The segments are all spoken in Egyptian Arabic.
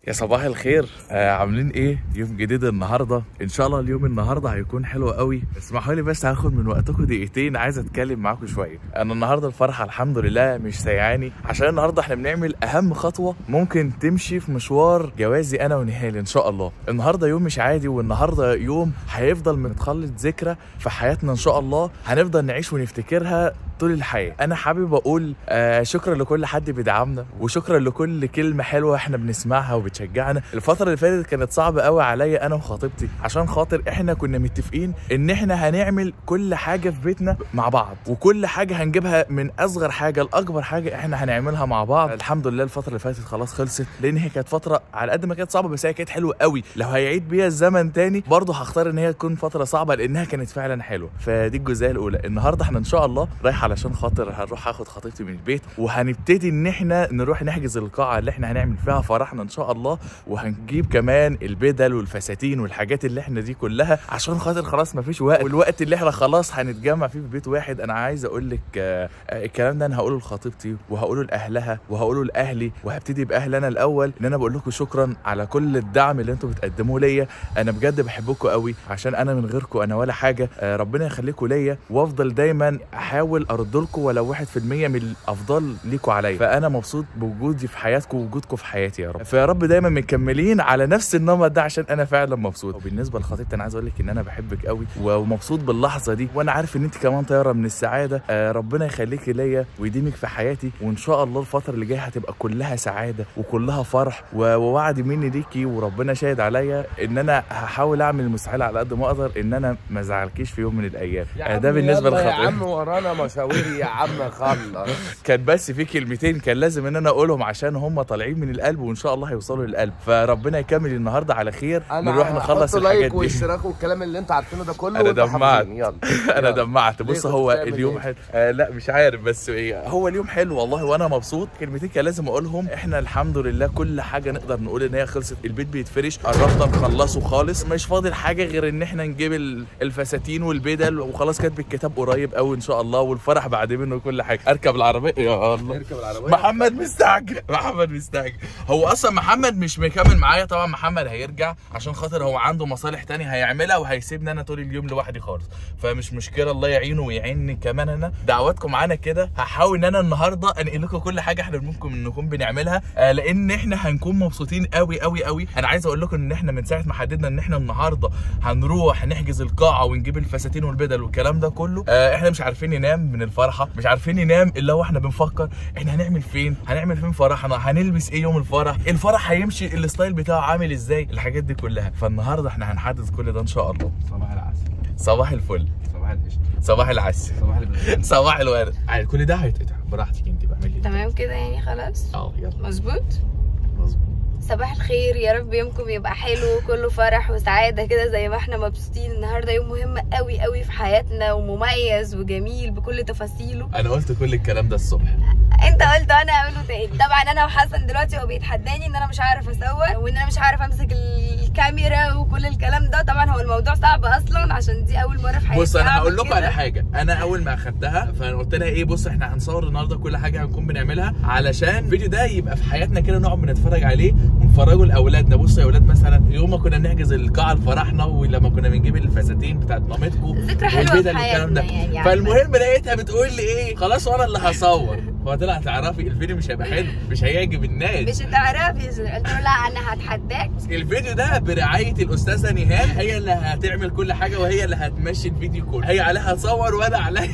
يا صباح الخير آه عاملين ايه يوم جديد النهارده ان شاء الله اليوم النهارده هيكون حلو قوي اسمحوا لي بس هاخد من وقتكم دقيقتين عايز اتكلم معاكم شويه انا النهارده الفرحه الحمد لله مش سيعاني عشان النهارده احنا بنعمل اهم خطوه ممكن تمشي في مشوار جوازي انا ونهال ان شاء الله النهارده يوم مش عادي والنهارده يوم هيفضل متخلط ذكرى في حياتنا ان شاء الله هنفضل نعيش ونفتكرها طول الحياه انا حابب اقول آه شكرا لكل حد بيدعمنا وشكرا لكل كلمه حلوه احنا بنسمعها وبتشجعنا الفتره اللي فاتت كانت صعبه قوي عليا انا وخطيبتي عشان خاطر احنا كنا متفقين ان احنا هنعمل كل حاجه في بيتنا مع بعض وكل حاجه هنجيبها من اصغر حاجه لاكبر حاجه احنا هنعملها مع بعض الحمد لله الفتره اللي فاتت خلاص خلصت لان هي كانت فتره على قد ما كانت صعبه بس هي كانت حلوه قوي لو هيعيد بيها الزمن تاني برضه هختار ان هي تكون فتره صعبه لانها كانت فعلا حلوه فدي الجزئيه الاولى النهارده احنا ان شاء الله رايح علشان خاطر هنروح اخد خطيبتي من البيت وهنبتدي ان احنا نروح نحجز القاعه اللي احنا هنعمل فيها فرحنا ان شاء الله وهنجيب كمان البدل والفساتين والحاجات اللي احنا دي كلها عشان خاطر خلاص مفيش وقت والوقت اللي احنا خلاص هنتجمع فيه في بيت واحد انا عايز اقول لك آه، آه، الكلام ده انا هقوله لخطيبتي وهقوله لاهلها وهقوله لاهلي وهبتدي باهلي انا الاول ان انا بقول لكم شكرا على كل الدعم اللي انتم بتقدموه ليا انا بجد بحبكم قوي عشان انا من غيركم انا ولا حاجه آه، ربنا يخليكم ليا وافضل دايما احاول ارد لكم ولو 1% من الافضال ليكم عليا فانا مبسوط بوجودي في حياتكم ووجودكم في حياتي يا رب فيا رب دايما مكملين على نفس النمط ده عشان انا فعلا مبسوط وبالنسبه لخطيبتي انا عايز اقول لك ان انا بحبك قوي ومبسوط باللحظه دي وانا عارف ان انت كمان طياره من السعاده آه، ربنا يخليكي ليا ويديمك في حياتي وان شاء الله الفتره اللي جايه هتبقى كلها سعاده وكلها فرح و- ووعد مني ليكي وربنا شاهد عليا ان انا هحاول اعمل المستحيل على قد ما اقدر ان انا ما ازعلكيش في يوم من الايام يا آه، عم ده بالنسبه يلا يا لخطيبتي عم ورانا مشاوير يا عم خلص كان بس في كلمتين كان لازم ان انا اقولهم عشان هم طالعين من القلب وان شاء الله هيوصلوا للقلب فربنا يكمل النهارده على خير نروح نخلص هحط الحاجات لايك دي واشتراك والكلام اللي انت عارفينه ده كله أنا وانتوا دمعت. حافظين. يلا انا يلا. دمعت ليه بص كنت هو بتعمل اليوم إيه؟ حلو آه لا مش عارف بس إيه هو اليوم حلو والله وانا مبسوط كلمتين كان لازم اقولهم احنا الحمد لله كل حاجه نقدر نقول ان هي خلصت البيت بيتفرش قربنا نخلصه خالص مش فاضل حاجه غير ان احنا نجيب ال- الفساتين والبدل وخلاص كاتب الكتاب قريب قوي ان شاء الله والفرح بعد منه كل حاجه اركب العربيه يا الله نركب العربيه محمد مستعجل محمد مستعجل هو اصلا محمد مش مكمل معايا طبعا محمد هيرجع عشان خاطر هو عنده مصالح تانية هيعملها وهيسيبني انا طول اليوم لوحدي خالص فمش مشكله الله يعينه ويعيني كمان انا دعواتكم معانا كده هحاول ان انا النهارده انقل لكم كل حاجه احنا ممكن نكون بنعملها آه لان احنا هنكون مبسوطين قوي قوي قوي انا عايز اقول لكم ان احنا من ساعه ما حددنا ان احنا النهارده هنروح نحجز القاعه ونجيب الفساتين والبدل والكلام ده كله آه احنا مش عارفين ننام من الفرحه مش عارفين ننام الا واحنا بنفكر احنا هنعمل فين هنعمل فين فرحنا هنلبس ايه يوم الفرح الفرح هيمشي الستايل بتاعه عامل ازاي الحاجات دي كلها فالنهارده احنا هنحدد كل ده ان شاء الله صباح العسل صباح الفل صباح القشطه صباح العسل صباح البلد صباح الورد عادي، كل ده هيتقطع براحتك انت بعملي تمام كده يعني خلاص اه يلا مظبوط مظبوط صباح الخير يا رب يومكم يبقى حلو كله فرح وسعادة كده زي ما احنا مبسوطين النهاردة يوم مهم قوي قوي في حياتنا ومميز وجميل بكل تفاصيله انا قلت كل الكلام ده الصبح انت قلت وانا اعمله تاني طبعا انا وحسن دلوقتي هو بيتحداني ان انا مش عارف اصور وان انا مش عارف امسك الكاميرا وكل الكلام ده طبعا هو الموضوع صعب اصلا عشان دي اول مرة في حياتي بص انا أعمل هقول لكم كده. على حاجه انا اول ما اخدتها فانا قلت لها ايه بص احنا هنصور النهارده كل حاجه هنكون بنعملها علشان الفيديو ده يبقى في حياتنا كده نقعد بنتفرج عليه ونفرجه لاولادنا بصوا يا اولاد مثلا يوم ما كنا بنحجز القاعه لفرحنا ولما كنا بنجيب الفساتين بتاعت مامتكم ذكرى حلوة في والبدل والكلام ده حياتنا يعني عامة. فالمهم لقيتها بتقول لي ايه خلاص وانا اللي هصور فقلت لها هتعرفي الفيديو مش هيبقى حلو مش هيعجب الناس مش هتعرفي قلت له لا انا هتحداك الفيديو ده برعايه الاستاذه نهال هي اللي هتعمل كل حاجه وهي اللي هتمشي الفيديو كله هي عليها تصور وانا عليا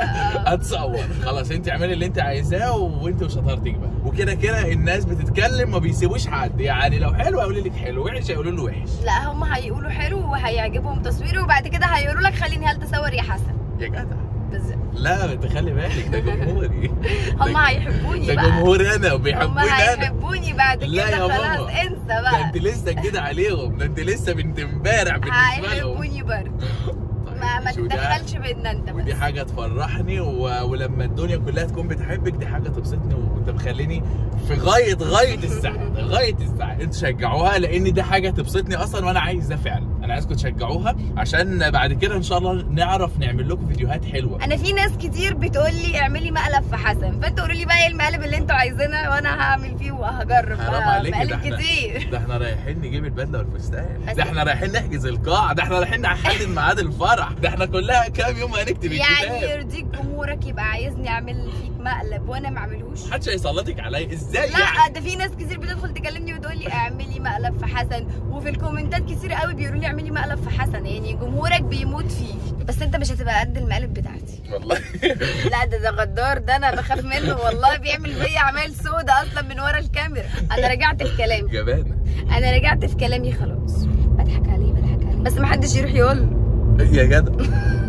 اتصور خلاص انت اعملي اللي انت عايزاه وانت وشطارتك بقى وكده كده الناس بتتكلم ما بيسيبوش حد يعني لو حلو هيقولوا لك حلو وحش هيقولوا له وحش لا هم هيقولوا حلو وهيعجبهم تصويره وبعد كده هيقولوا لك خليني هل تصور يا حسن يا جدع بس لا انت خلي بالك ده جمهوري هم ده- هيحبوني ده بقى جمهوري انا هم وبيحبوني انا هيحبوني بعد لا كده يا خلاص ماما. انسى ده بقى انت لسه جديده عليهم ده انت لسه بنت امبارح بالنسبه لهم هيحبوني برضه ما ما شو ده؟ تدخلش بينا انت بس ودي حاجه تفرحني و... ولما الدنيا كلها تكون بتحبك دي حاجه تبسطني وانت مخليني في غايه غايه السعاده غايه السعاده انتوا شجعوها لان دي حاجه تبسطني اصلا وانا عايز ده فعلا انا عايزكم تشجعوها عشان بعد كده ان شاء الله نعرف نعمل لكم فيديوهات حلوه انا في ناس كتير بتقول لي اعملي مقلب في حسن فانتوا قولوا لي بقى ايه المقالب اللي انتوا عايزينها وانا هعمل فيه وهجرب حرام بقى عليكي ده مقالب احنا كتير ده احنا رايحين نجيب البدله والفستان بس- ده احنا رايحين نحجز القاعه ده احنا رايحين نحدد ميعاد الفرح ده احنا كلها كام يوم هنكتب يعني الكتاب يرضيك جمهورك يبقى عايزني اعمل فيك مقلب وانا ما اعملهوش محدش هيسلطك عليا ازاي لا يعني ده في ناس كتير بتدخل تكلمني وتقول لي اعملي مقلب في حسن وفي الكومنتات كتير قوي بيقولوا لي اعملي مقلب في حسن يعني جمهورك بيموت فيه بس انت مش هتبقى قد المقالب بتاعتي والله لا ده ده غدار ده انا بخاف منه والله بيعمل فيا اعمال سودة اصلا من ورا الكاميرا انا رجعت في كلامي جبانه انا رجعت في كلامي خلاص بضحك عليه بضحك عليه بس ما حدش يروح يقول له يا جدع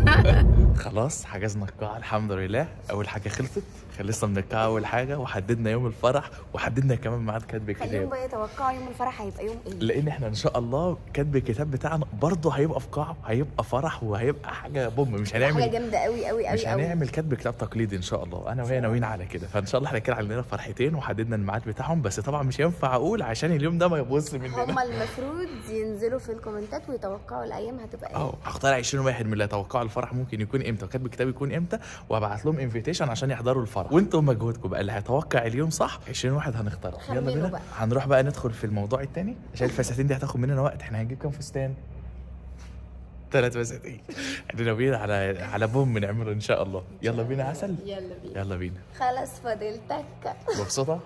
خلاص حجزنا القاعة الحمد لله أول حاجة خلصت خلصنا من القاعة أول حاجة وحددنا يوم الفرح وحددنا كمان ميعاد كاتب خليهم الكتاب بقى يتوقعوا يوم الفرح هيبقى يوم ايه لأن احنا إن شاء الله كاتب الكتاب بتاعنا برضه هيبقى في قاعة هيبقى فرح وهيبقى حاجة بوم مش حاجه هنعمل جامده قوي قوي مش قوي قوي هنعمل كاتب كتاب تقليدي ان شاء الله انا وهي ناويين على كده فان شاء الله احنا كده عندنا فرحتين وحددنا الميعاد بتاعهم بس طبعا مش هينفع اقول عشان اليوم ده ما يبص مننا هما المفروض ينزلوا في الكومنتات ويتوقعوا الايام هتبقى ايه اه هختار 20 واحد من اللي يتوقعوا الفرح ممكن يكون امتى وكاتب الكتاب يكون امتى وهبعت لهم انفيتيشن عشان يحضروا الفرح وانتوا مجهودكم بقى اللي هيتوقع اليوم صح 20 واحد هنختارهم يلا خمنوا بينا بقى. هنروح بقى ندخل في الموضوع التاني عشان الفساتين دي هتاخد مننا وقت احنا هنجيب كام فستان ثلاث فساتين احنا ناويين على على بوم نعمله ان شاء الله يلا بينا عسل يلا بينا يلا بينا خلاص فضيلتك مبسوطه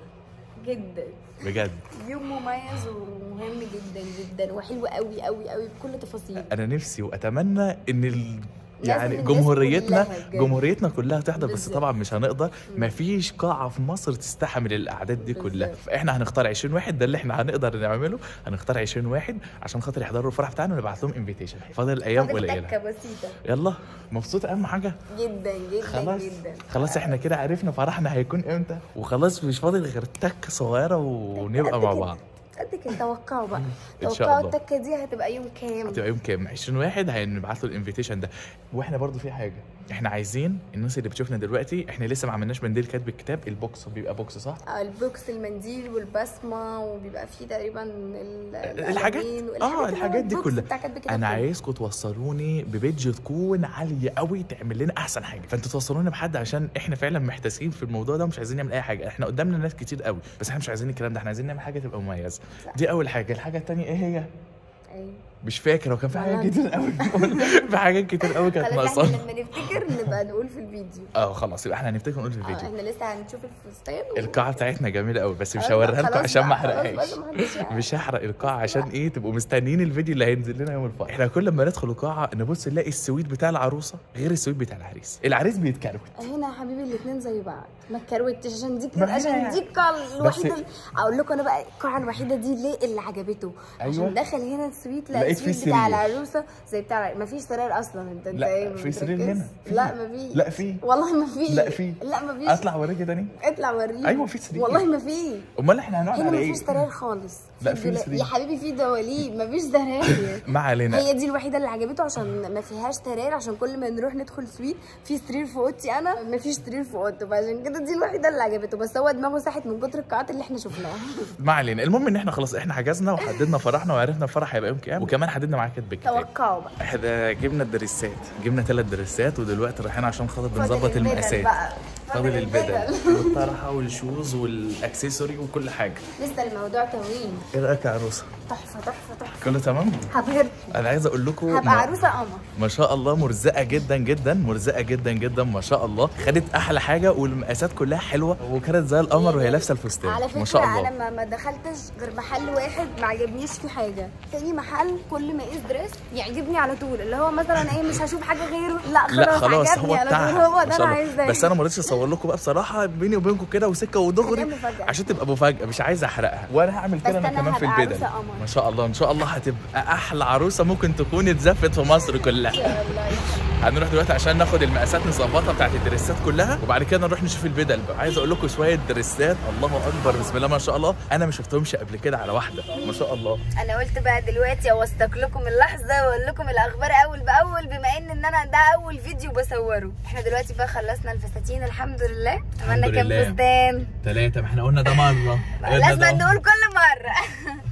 جدا بجد يوم مميز ومهم جدا جدا وحلو قوي قوي قوي بكل تفاصيله انا نفسي واتمنى ان ال... لازم يعني الناس جمهوريتنا كلها بجد. جمهوريتنا كلها تحضر بس بالظبط. طبعا مش هنقدر مفيش قاعه في مصر تستحمل الاعداد دي كلها بالظبط. فاحنا هنختار 20 واحد ده اللي احنا هنقدر نعمله هنختار 20 واحد عشان خاطر يحضروا الفرح بتاعنا ونبعت لهم انفيتيشن فاضل الايام فاضل قليله تكه بسيطه يلا مبسوط اهم حاجه جدا جدا خلاص جدا خلاص احنا كده عرفنا فرحنا هيكون امتى وخلاص مش فاضل غير تكه صغيره ونبقى قد مع كده. بعض قد كده توقعوا بقى إن شاء توقعوا الله. التكه دي هتبقى يوم كام هتبقى يوم كام 20 واحد هنبعت له الانفيتيشن ده واحنا برضو في حاجه احنا عايزين الناس اللي بتشوفنا دلوقتي احنا لسه ما عملناش منديل كاتب الكتاب البوكس بيبقى بوكس صح آه، البوكس المنديل والبسمه وبيبقى فيه تقريبا ال- الحاجات القلمين اه والحاجات اللي هو الحاجات دي البوكس كلها بتاع كاتب الكتاب انا كله. عايزكم توصلوني ببيدج تكون عاليه قوي تعمل لنا احسن حاجه فانتوا توصلونا بحد عشان احنا فعلا محتاسين في الموضوع ده ومش عايزين نعمل اي حاجه احنا قدامنا ناس كتير قوي بس احنا مش عايزين الكلام ده احنا عايزين نعمل حاجه تبقى مميزه صح. دي اول حاجه الحاجه الثانيه ايه هي أيوة. مش فاكر وكان في حاجات والله. كتير قوي في حاجات كتير قوي كانت خلاص احنا ناقصانا لما نفتكر نبقى نقول في الفيديو اه خلاص يبقى احنا هنفتكر نقول في اه الفيديو احنا لسه هنشوف الفستان و- القاعة بتاعتنا جميلة قوي بس مش خلاص هوريها بقى، لكم خلاص عشان ما بقى، خلاص احرقهاش بقى، محدش يعرف. مش هحرق القاعة عشان ايه تبقوا مستنيين الفيديو اللي هينزل لنا يوم الفرح احنا كل ما ندخل القاعة نبص نلاقي السويت بتاع العروسة غير السويت بتاع العريس العريس بيتكروت هنا يا حبيبي الاثنين زي بعض ما تكروتش عشان دي ما هي عشان يعني. دي القاعه الوحيده بس- اللي- اقول لكم انا بقى القاعه الوحيده دي ليه اللي عجبته أيوة. عشان دخل هنا السويت لا لقيت فيه السويت بتاع سرير. العروسه زي بتاع ما فيش سرير اصلا انت انت لا، ايه في سرير بتركز؟ هنا. في. لا ما في لا في والله ما في لا في. لا ما فيش اطلع اوريكي تاني اطلع وريني أيوة في سرير. والله ما في امال احنا هنقعد هنا على ما ايه فيش سرير خالص لا، في دولا- سرير. يا حبيبي في دواليب ما فيش سرير ما علينا هي دي الوحيده اللي عجبته عشان ما فيهاش سرير عشان كل ما نروح ندخل سويت في سرير في اوضتي انا ما فيش سرير في اوضته فعشان كده دي الوحيده اللي عجبته بس هو دماغه ساحت من كتر القاعات اللي احنا شفناها ما علينا المهم ان احنا خلاص احنا حجزنا وحددنا فرحنا وعرفنا الفرح هيبقى يوم كام وكمان حددنا معاه كاتب الكتاب توقعوا بقى احنا جبنا الدريسات جبنا ثلاث دريسات ودلوقتي رايحين عشان خاطر فاضل بنظبط البدل المقاسات بقى. فاضل البدل البدل. والطرحه والشوز والاكسسوري وكل حاجه لسه الموضوع طويل ايه رايك يا عروسه تحفه تحفه تحفه كله تمام هبهر انا عايز اقول لكم هبقى ما, عروسه قمر ما شاء الله مرزقه جدا جدا مرزقه جدا جدا ما شاء الله خدت احلى حاجه والمقاسات كلها حلوه وكانت زي القمر وهي لابسه الفستان على فكره ما شاء الله انا ما, ما دخلتش غير محل واحد ما عجبنيش فيه حاجه تاني محل كل ما اقيس دريس يعجبني على طول اللي هو مثلا ايه مش هشوف حاجه غيره لا خلاص, لا خلاص عجبني هو على بتاعها طول هو ما ده شاء انا الله. عايزاه بس انا ما رضيتش اصور لكم بقى بصراحه بيني وبينكم كده وسكه ودغري خليها مفاجأة. عشان تبقى مفاجاه مش عايز احرقها وانا هعمل كده بس انا أنا كمان في هبقى البدل عروسة قمر. ما شاء الله ان شاء الله هتبقى احلى عروسه ممكن تكون اتزفت في مصر كلها والله هنروح دلوقتي عشان ناخد المقاسات نظبطها بتاعت الدريسات كلها وبعد كده نروح نشوف البدل بقى عايز اقول لكم شويه دريسات الله اكبر بسم الله ما شاء الله انا ما شفتهمش قبل كده على واحده ما شاء الله انا قلت بقى دلوقتي اوثق لكم اللحظه واقول لكم الاخبار اول باول بما ان ان انا ده اول فيديو بصوره احنا دلوقتي بقى خلصنا الفساتين الحمد لله عملنا الحمد كام لله. فستان ثلاثه ما احنا قلنا ده مره لازم نقول كل مره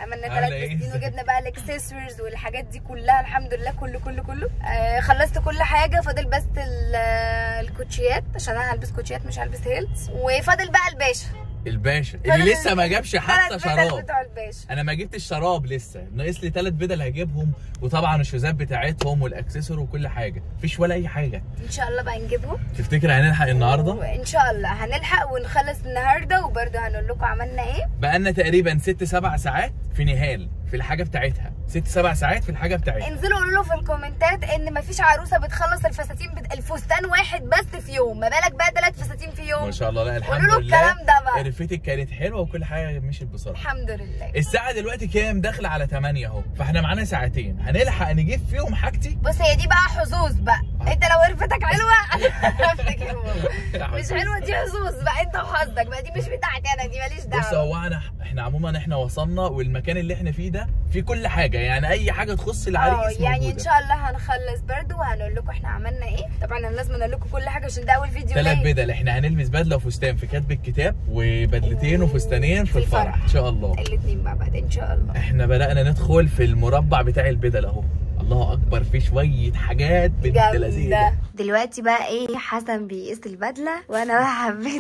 عملنا عاملة ثلاث إيه؟ فساتين وجبنا بقى الاكسسوارز والحاجات دي كلها الحمد لله كله كله كله آه خلصت كل حاجه فاضل بس ال- الكوتشيات عشان انا هلبس كوتشيات مش هلبس هيلز وفاضل بقى الباشا الباشا فضل اللي لسه ما جابش حتى ثلاث بدل شراب بتوع الباشا انا ما جبتش شراب لسه ناقص لي ثلاث بدل هجيبهم وطبعا الشوزات بتاعتهم والاكسسوار وكل حاجه مفيش ولا اي حاجه ان شاء الله بقى نجيبهم تفتكر هنلحق النهارده وان شاء الله هنلحق ونخلص النهارده وبرده هنقول لكم عملنا ايه بقالنا تقريبا ست سبع ساعات في نهال في الحاجه بتاعتها ست سبع ساعات في الحاجه بتاعتها انزلوا قولوا له في الكومنتات ان مفيش عروسه بتخلص الفساتين بت... الفستان واحد بس في يوم ما بالك بقى ثلاث فساتين في يوم ما شاء الله لا الحمد قولوا له لله الكلام ده بقى رفتك كانت حلوه وكل حاجه مشيت بسرعه الحمد لله الساعه دلوقتي كام داخله على 8 اهو فاحنا معانا ساعتين هنلحق نجيب فيهم حاجتي بص هي دي بقى حظوظ بقى انت لو قرفتك حلوه عرفتك حلوه مش حلوه دي حظوظ بقى انت وحظك بقى دي مش بتاعتي انا دي ماليش بص دعوه هو انا احنا عموما احنا وصلنا والمكان اللي احنا فيه ده فيه كل حاجه يعني اي حاجه تخص اه العريس يعني ان موجودة. شاء الله هنخلص برضو وهنقول لكم احنا عملنا ايه طبعا انا لازم اقول لكم كل حاجه عشان ده اول فيديو ثلاث ليا. بدل احنا هنلبس بدله وفستان في كاتب الكتاب وبدلتين وفستانين في في الفرح الفرح. ان شاء الله الاثنين مع بعض ان شاء الله احنا بدانا ندخل في المربع بتاع البدل اهو الله اكبر في شويه حاجات بنت لذيذه جامدة دلوقتي بقى ايه حسن بيقيس البدلة وانا بقى حبيت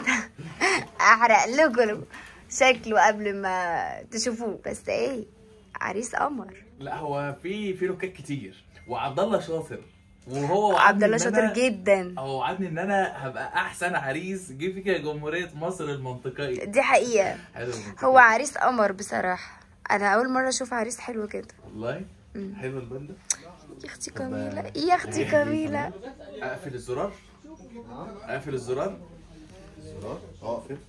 احرق لكم شكله قبل ما تشوفوه بس ايه عريس قمر لا هو في في لوكات كتير وعبد الله شاطر وهو عبد وعدني الله إن شاطر أنا- جدا هو وعدني ان انا هبقى احسن عريس جه فيك يا جمهوريه مصر المنطقيه دي حقيقة حلو المنطقية. هو عريس قمر بصراحة انا اول مرة اشوف عريس حلو كده والله حلو البدله يا اختي كميلة يا اختي كميلة اقفل الزرار اقفل الزرار زرار اقفل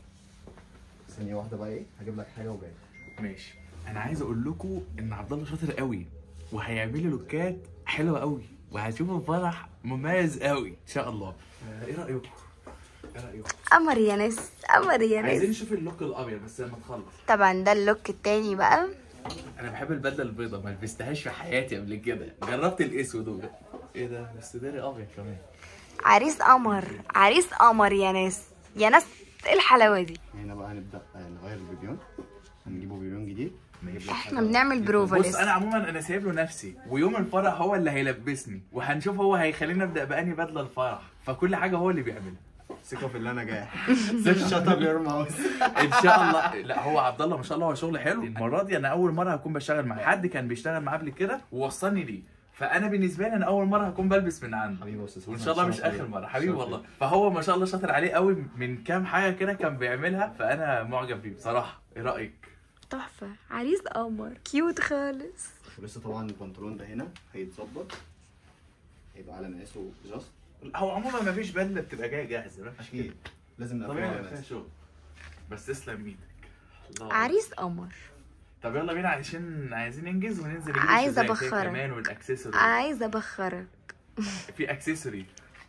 ثانية واحدة بقى ايه هجيب لك حاجة وجاي ماشي انا عايز اقول لكم ان عبد الله شاطر قوي وهيعمل لي لوكات حلوه قوي وهتشوفوا فرح مميز قوي ان شاء الله آه، ايه رايكم ايه رايكم قمر يا ناس قمر يا عايزين ناس نشوف اللوك الابيض بس لما تخلص طبعا ده اللوك التاني بقى انا بحب البدله البيضاء ما لبستهاش في حياتي قبل كده جربت الاسود وده ايه ده بس داري ابيض كمان عريس قمر عريس قمر يا ناس يا ناس ايه الحلاوة دي هنا بقى هنبدأ نغير البيبيون هنجيبه بيبيون جديد نجيب لك احنا حاجة- بنعمل بروفا بص لسه انا عموما انا سايب له نفسي ويوم الفرح هو اللي هيلبسني وهنشوف هو هيخليني ابدا باني بدله الفرح فكل حااجه هو اللي بيعملها ثقة في اللي انا جاي شut up your mouth ان شاء الله لا هو عبد الله ما شاء الله هو شغل حلو المره دي انا اول مره هكون بشتغل مع حد كان بيشتغل معاه قبل كده ووصلني ليه فانا بالنسبه لي انا اول مره هكون بلبس من عنده حبيبي يا استاذ وان حسن، شاء الله مش شرف ليا. اخر مره حبيبي شرف والله ليا. فهو ما شاء الله شاطر عليه قوي من كام حاجه كده كان بيعملها فانا معجب بيه بصراحه ايه رايك تحفة عريس قمر كيوت خالص ولسه طبعا البنطلون ده هنا هيتظبط هيبقى على مقاسه جاست هو عموما ما فيش بدله بتبقى جايه جاهزه ما فيش كده اكيد لازم نقفله طبيعي على يبقى فيها مقاسه شغل بس تسلم ايدك الله. عريس قمر طب يلا بينا علشان عايزين ننجز وننزل نجيب عايزة الشوزات هي أبخرك. كمان والاكسسوري عايزة ابخرك في اكسسوري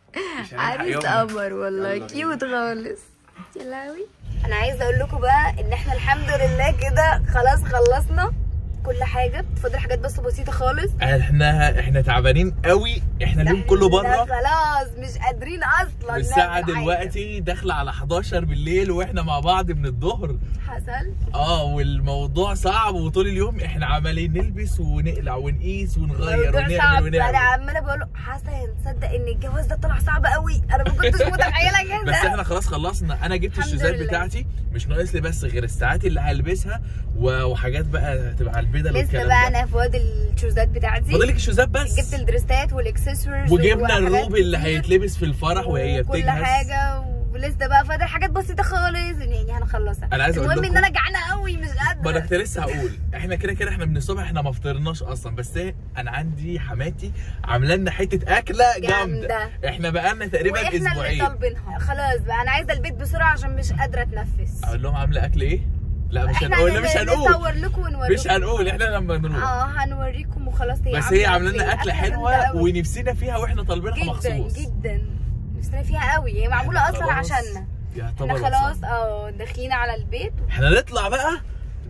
مش هنلحق عريس يومنا. قمر والله يلا بينا. كيوت خالص يا لهوي انا عايزه اقول لكم بقى ان احنا الحمد لله كده خلاص خلصنا كل حاجه فاضل حاجات بس بسيطه خالص احنا احنا تعبانين قوي احنا اليوم كله إحنا بره خلاص مش قادرين اصلا والساعة نعمل حاجة. دلوقتي داخلة على 11 بالليل واحنا مع بعض من الظهر حصل اه والموضوع صعب وطول اليوم احنا عمالين نلبس ونقلع ونقيس ونغير موضوع ونعمل صعب انا ونعمل عماله بقول له حسن تصدق ان الجواز ده طلع صعب قوي انا ما كنتش متخيله كده بس احنا خلاص خلصنا انا جبت الحمد الشوزات لله. بتاعتي مش ناقص لي بس غير الساعات اللي هلبسها و- وحاجات بقى هتبقى على البدل لسه والكلام بقى ده انا فؤاد الشوزات بتاعتي فاضلك الشوزات بس جبت الدريسات والاكسسوارز وجبنا وحاجات الروب اللي كتير. هيتلبس في الفرح وهي كل بتجهز حاجه ولسه بقى فاضل حاجات بسيطه خالص يعني هنخلصها أنا عايز أقول المهم ان لكم- انا جعانه قوي مش ما انا قادره كنت لسه هقول احنا كده كده احنا من الصبح احنا ما فطرناش اصلا بس ايه انا عندي حماتي عامله لنا حته اكله جامده جامدة. احنا بقالنا تقريبا واحنا اللي اسبوعين طالبينها خلاص بقى انا عايزه البيت بسرعه عشان مش قادره اتنفس اقول لهم عامله اكل ايه لا مش احنا هنقول لا مش ن- هنقول نصور لكم ونوريكم مش هنقول احنا لما نروح اه هنوريكم وخلاص هي بس هي عامله إيه. لنا اكله حلوه جامدة أوي. ونفسنا فيها واحنا طالبينها جدا مخصوص جدا نفسنا فيها قوي هي معموله إحنا اصلا خلاص عشاننا يعتبر احنا خلاص وصلنا. اه داخلين على البيت احنا نطلع بقى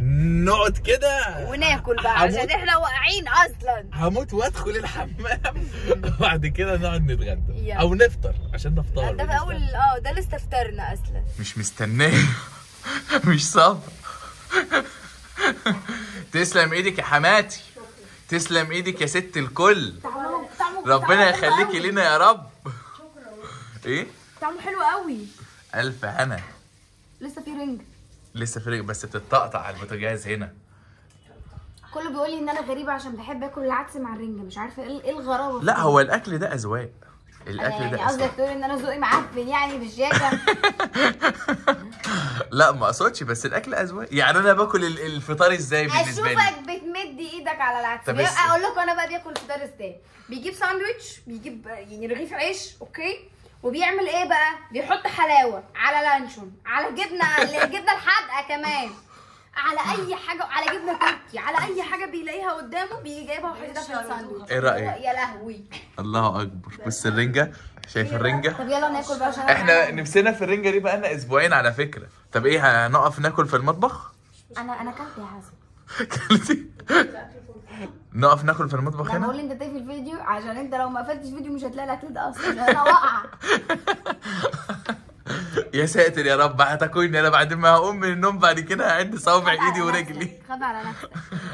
نقعد كده وناكل بقى هموت- عشان احنا واقعين اصلا هموت وادخل الحمام وبعد كده نقعد نتغدى يلا. او نفطر عشان ده فطار ده في بالنسبة اول لنا. اه ده اللي استفطرنا اصلا مش مستناه مش صعب تسلم ايدك يا حماتي تسلم ايدك يا ست الكل طعمه طعمه ربنا طعمه يخليكي حلو لينا يا رب ايه قوي. طعمه حلو قوي الف هنا لسه في رنج لسه فرق بس بتتقطع على البوتاجاز هنا كله بيقول لي ان انا غريبه عشان بحب اكل العدس مع الرنجه مش عارفه ايه إيه الغرابه في لا كده. هو الاكل ده اذواق أنا الاكل يعني ده قصدك أذواق. تقول ان انا ذوقي معفن يعني بالشياكه لا ما اقصدش بس الاكل اذواق يعني انا باكل ال- الفطار ازاي بالنسبه لي اشوفك بتمد ايدك على العدس طب بي- بس- اقول لكم انا بقى بياكل فطار ازاي بيجيب ساندوتش بيجيب يعني رغيف عيش اوكي وبيعمل ايه بقى بيحط حلاوه على لانشون على جبنه الجبنه الحادقه كمان على اي حاجه على جبنه تركي على اي حاجه بيلاقيها قدامه بيجي جايبها وحاططها في الساندوتش إيه رأيك؟ يا لهوي الله اكبر بص الرنجه شايف الرنجه طب يلا ناكل بقى عشان احنا نفسنا في الرنجه دي بقالنا اسبوعين على فكره طب ايه هنقف ناكل في المطبخ انا انا اكلت يا حسن كلتي نقف ناكل في المطبخ انا هنا بقول انت تقفل الفيديو عشان انت لو ما قفلتش فيديو مش هتلاقي الاكل ده اصلا عشان انا واقعه يا ساتر يا رب هتاكلني انا بعد ما هقوم من النوم بعد كده هعد صوابع ايدي ورجلي خاف على نفسك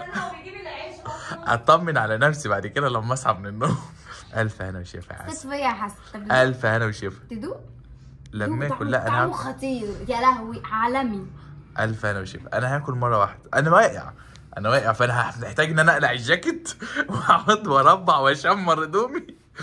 هطمن على نفسي بعد كده لما اصحى من النوم الف هنا وشفا يا حسيت عسل فيا يا حسن طب الف هنا وشفا تدوق لما دوق اكل طعمه- لا انا طعمه هاكل خطير يا لهوي عالمي الف هنا وشفا انا هاكل مره واحده انا واقع انا واقع فانا هحتاج ان انا اقلع الجاكيت واقعد واربع واشمر هدومي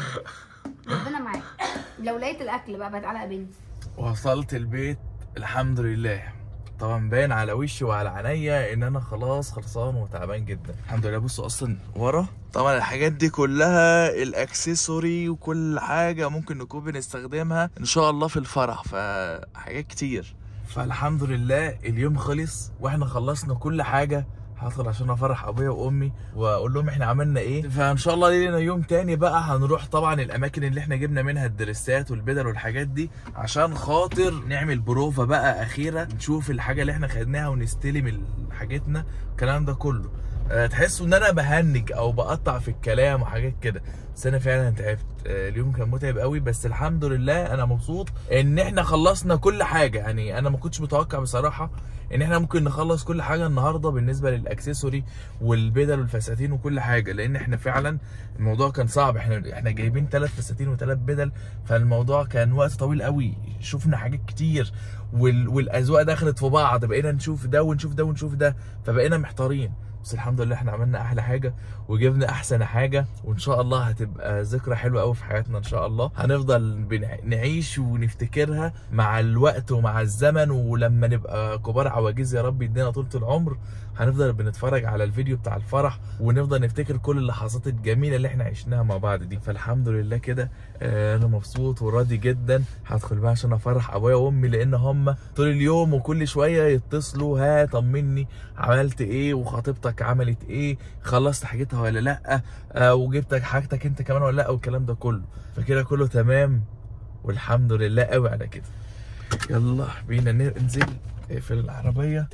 ربنا معاك لو لقيت الاكل بقى بتعلق بنتي وصلت البيت الحمد لله طبعا باين على وشي وعلى عينيا ان انا خلاص خلصان وتعبان جدا الحمد لله بصوا اصلا ورا طبعا الحاجات دي كلها الاكسسوري وكل حاجه ممكن نكون بنستخدمها ان شاء الله في الفرح فحاجات كتير فالحمد لله اليوم خلص واحنا خلصنا كل حاجه هدخل عشان افرح ابويا وامي واقول لهم احنا عملنا ايه فان شاء الله لينا يوم تاني بقى هنروح طبعا الاماكن اللي احنا جبنا منها الدرسات والبدل والحاجات دي عشان خاطر نعمل بروفه بقى اخيره نشوف الحاجه اللي احنا خدناها ونستلم حاجتنا الكلام ده كله أه تحسوا ان انا بهنج او بقطع في الكلام وحاجات كده بس انا فعلا تعبت أه اليوم كان متعب قوي بس الحمد لله انا مبسوط ان احنا خلصنا كل حاجه يعني انا ما كنتش متوقع بصراحه ان احنا ممكن نخلص كل حاجه النهارده بالنسبه للاكسسوري والبدل والفساتين وكل حاجه لان احنا فعلا الموضوع كان صعب احنا احنا جايبين ثلاث فساتين وثلاث بدل فالموضوع كان وقت طويل قوي شفنا حاجات كتير وال... والاذواق دخلت في بعض بقينا نشوف ده ونشوف ده ونشوف ده فبقينا محتارين بس الحمد لله احنا عملنا احلى حاجه وجبنا احسن حاجه وان شاء الله هتبقى ذكرى حلوه قوي في حياتنا ان شاء الله هنفضل بنع- نعيش ونفتكرها مع الوقت ومع الزمن ولما نبقى كبار عواجيز يا رب يدينا طولة العمر هنفضل بنتفرج على الفيديو بتاع الفرح ونفضل نفتكر كل اللحظات الجميله اللي احنا عشناها مع بعض دي فالحمد لله كده آه، انا مبسوط وراضي جدا هدخل بقى عشان افرح ابويا وامي لان هم طول اليوم وكل شويه يتصلوا ها طمني عملت ايه وخطيبتك عملت ايه خلصت حاجتها ولا لا آه وجبتك حاجتك انت كمان ولا لا والكلام ده كله فكده كله تمام والحمد لله قوي على كده يلا بينا ننزل في العربيه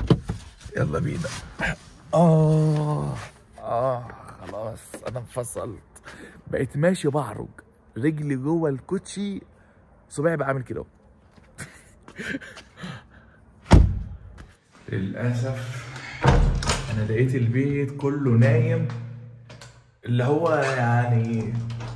يلا بينا اه اه خلاص انا انفصلت بقيت ماشي بعرج رجلي جوه الكوتشي صباعي بقى عامل كده اهو. للاسف انا لقيت البيت كله نايم اللي هو يعني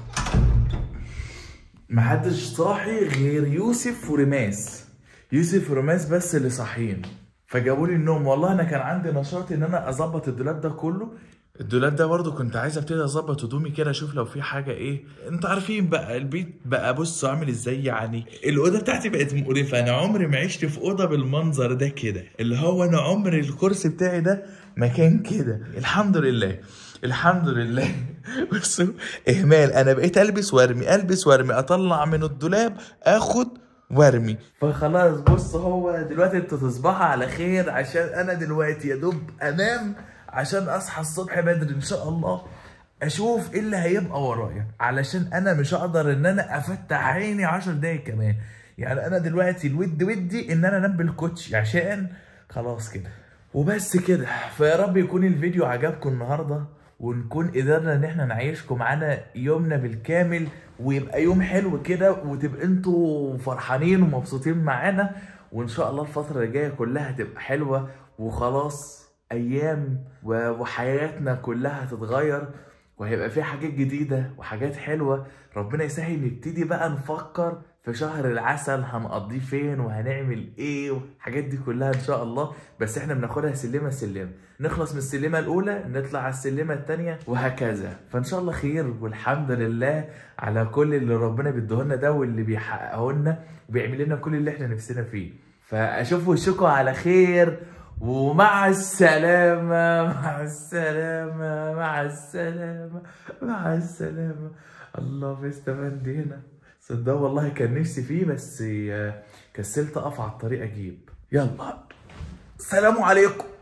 محدش صاحي غير يوسف ورماس يوسف ورماس بس اللي صاحيين فجابوا لي النوم والله انا كان عندي نشاط ان انا اظبط الدولاب ده كله الدولاب ده برضو كنت عايز ابتدي اظبط هدومي كده اشوف لو في حاجه ايه انتوا عارفين بقى البيت بقى بصوا عامل ازاي يعني الاوضه بتاعتي بقت مقرفه انا عمري ما عشت في اوضه بالمنظر ده كده اللي هو انا عمري الكرسي بتاعي ده مكان كده الحمد لله الحمد لله بصوا اهمال انا بقيت البس وارمي البس وارمي اطلع من الدولاب اخد وارمي فخلاص بص هو دلوقتي انتوا تصبحوا على خير عشان انا دلوقتي يا دوب انام عشان اصحى الصبح بدري ان شاء الله اشوف ايه اللي هيبقى ورايا علشان انا مش هقدر ان انا افتح عيني 10 دقايق كمان يعني انا دلوقتي الود ودي ان انا انام بالكوتش عشان خلاص كده وبس كده فيا رب يكون الفيديو عجبكم النهارده ونكون قدرنا ان احنا نعيشكم معانا يومنا بالكامل ويبقى يوم حلو كده وتبقى انتوا فرحانين ومبسوطين معانا وان شاء الله الفتره اللي جايه كلها هتبقى حلوه وخلاص ايام و- وحياتنا كلها هتتغير وهيبقى في حاجات جديدة وحاجات حلوة ربنا يسهل نبتدي بقى نفكر في شهر العسل هنقضيه فين وهنعمل ايه والحاجات دي كلها ان شاء الله بس احنا بناخدها سلمة سلمة نخلص من السلمة الاولى نطلع على السلمة التانية وهكذا فان شاء الله خير والحمد لله على كل اللي ربنا بيديهولنا ده واللي بيحققه لنا وبيعمل لنا كل اللي احنا نفسنا فيه فاشوف وشكم على خير ومع السلامة مع السلامة مع السلامة مع السلامة الله فيستا باندي هنا صدق والله كان نفسي فيه بس آه، كسلت اقف على الطريق اجيب يلا سلام عليكم